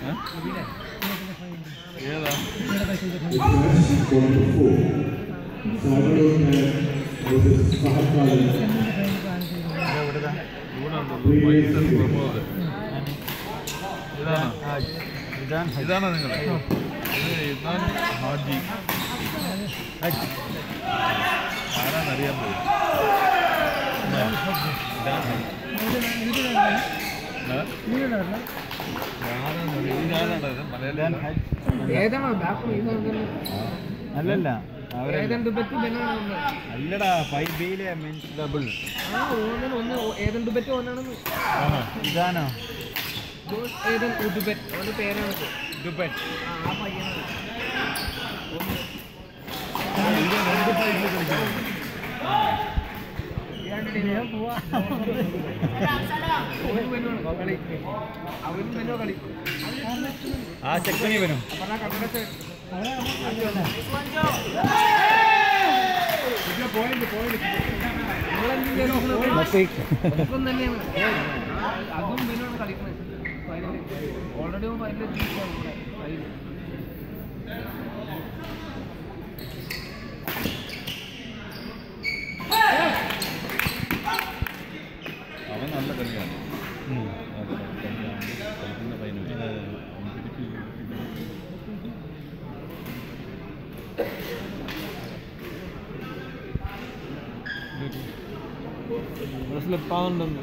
ഏതാ ഇവിടെ ഉണ്ടല്ലോ ഫൈസൽ പ്രമോദ് ഇതാണോ ഇതാണോ നിങ്ങൾ ഇത് ഇതാൻ ഹാജി ആരാന്നറിയാൻ പോയി ഏതാണോ ബാക്ക് അല്ലല്ല ഏതാണ്ട് പറ്റി ബനാണ് അല്ലടാ ഫൈബിയിലെ മീൻസ് ഡബിൾ ആ ഓന്നാണ് ഒന്ന് ഏതാണ്ട് പറ്റി ഓനാണെന്ന് ഇതാണോ ഏതൻ ഉദുബൻ അവന്റെ പേരാണ് ദുബൻ ആ ആ പയ്യനാണ് ഇത് രണ്ട് സൈഡിൽ കളിക്കുന്നു അവനും പെണ്ണുമാണ് കളി അവനും പെണ്ണോ കളി ആ ചെക്കനി വരും പറഞ്ഞ കണ്ടത്തെ ഒപ്പം തന്നെയാണ് അതും പെണ്ണാണ് കളിക്കുന്നത് ഓൾറെഡി അതിന്റെ ജീവിതമാണ് ഇവിടെ ഫൈനൽ. അവൻ നല്ല കളിയാണ് അതെ, കളിയാണ്. കളിക്കുന്ന പയ്യനും. അവൻ പിടിച്ച് സ്ലിപ്പാവുന്നുണ്ടെന്ന്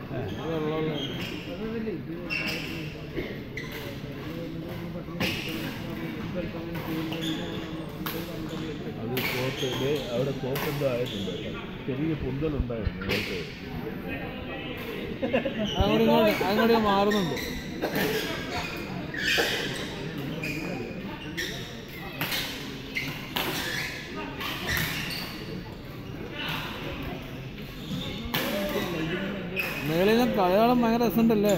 അത് കോട്ട് ഇത് അവിടെ കോട്ടെന്തോ ആയിട്ടുണ്ട് കേട്ടോ. ചെറിയ പൊന്തലുണ്ടായിരുന്നു നേരത്തെ അങ്ങോട്ട് ഇങ്ങോട്ട് അങ്ങോട്ട് മാറുന്നുണ്ട് മേളിൽ നിന്ന് കളികാളം ഭയങ്കര രസമുണ്ടല്ലേ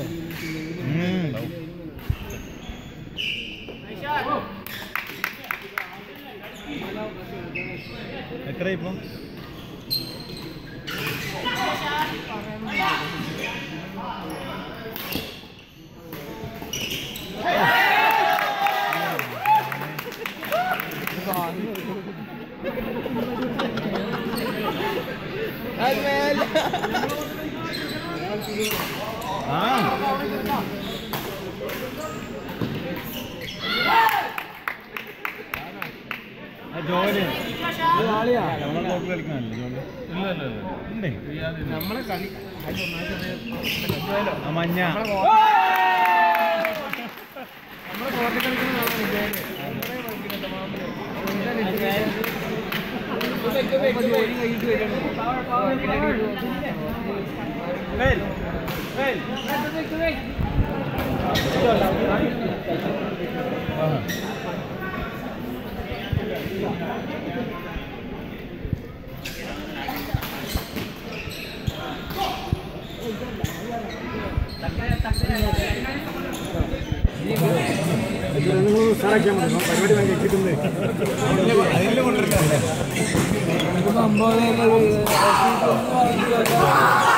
എത്ര ഇപ്പം ആ ജോലി നമ്മളെ കോപ്പ് കളിക്കാനല്ലേ ജോലി ഇല്ല ഇല്ല ഇല്ല ഇല്ലേ നമ്മളെ കളി ആ മഞ്ഞ നമ്മളെ കോർട്ടിൽ കളിക്കുന്ന ജോലി കഴിഞ്ഞിട്ട് സംഭവം